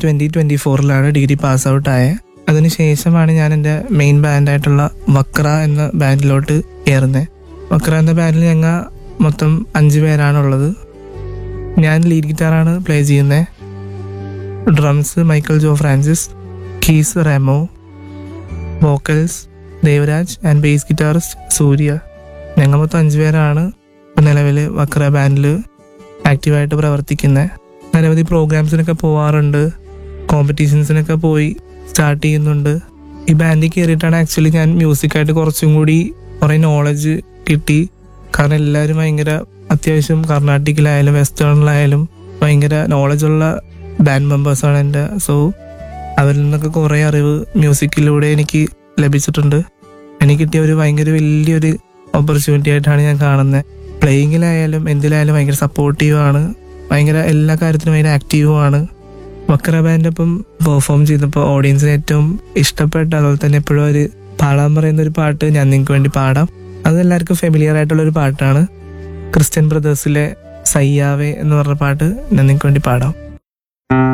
twenty ട്വന്റി ഫോറിലാണ് degree pass out ആയത് അതിനുശേഷമാണ് ഞാൻ എൻ്റെ മെയിൻ ബാൻഡായിട്ടുള്ള വക്ര എന്ന ബാൻഡിലോട്ട് കയറുന്നത് വക്ര എന്ന ബാൻഡിൽ ഞങ്ങൾ മൊത്തം അഞ്ച് പേരാണുള്ളത് ഞാൻ ലീഡ് ഗിറ്റാറാണ് പ്ലേ ചെയ്യുന്നത് drums Michael Joe Francis keys Remo vocals Devaraj and bass guitarist Surya ഞങ്ങൾ മൊത്തം അഞ്ച് പേരാണ് നിലവിൽ വക്ര ബാൻഡിൽ ആക്റ്റീവായിട്ട് പ്രവർത്തിക്കുന്നത് നിരവധി പ്രോഗ്രാംസിനൊക്കെ പോവാറുണ്ട് കോമ്പറ്റീഷൻസിനൊക്കെ പോയി സ്റ്റാർട്ട് ചെയ്യുന്നുണ്ട് ഈ ബാൻഡിൽ കയറിയിട്ടാണ് ആക്ച്വലി ഞാൻ മ്യൂസിക്കായിട്ട് കുറച്ചും കൂടി കുറേ നോളജ് കിട്ടി കാരണം എല്ലാവരും ഭയങ്കര അത്യാവശ്യം കർണാട്ടിക്കിലായാലും വെസ്റ്റേണിലായാലും ഭയങ്കര നോളജുള്ള ബാൻഡ് മെമ്പേഴ്സാണ് എൻ്റെ സോ അവരിൽ നിന്നൊക്കെ കുറേ അറിവ് മ്യൂസിക്കിലൂടെ എനിക്ക് ലഭിച്ചിട്ടുണ്ട് എനിക്ക് കിട്ടിയ ഒരു ഭയങ്കര വലിയൊരു ഓപ്പർച്യൂണിറ്റി ആയിട്ടാണ് ഞാൻ കാണുന്നത് പ്ലേയിങ്ങിലായാലും എന്തിലായാലും ഭയങ്കര സപ്പോർട്ടീവാണ് ഭയങ്കര എല്ലാ കാര്യത്തിനും ഭയങ്കര ആക്റ്റീവുമാണ് വക്ര ബാൻഡ് ഒപ്പം പെർഫോം ചെയ്തപ്പോൾ ഓഡിയൻസിന് ഏറ്റവും ഇഷ്ടപ്പെട്ട അതുപോലെ തന്നെ എപ്പോഴും ഒരു പാടാൻ പറയുന്ന ഒരു പാട്ട് ഞാൻ നിങ്ങൾക്ക് വേണ്ടി പാടാം അത് എല്ലാവർക്കും ഫെമിലിയർ ആയിട്ടുള്ള ഒരു പാട്ടാണ് ക്രിസ്ത്യൻ ബ്രദേഴ്സിലെ സയ്യാവേ എന്ന് പറഞ്ഞ പാട്ട് ഞാൻ നിങ്ങൾക്ക് വേണ്ടി പാടാം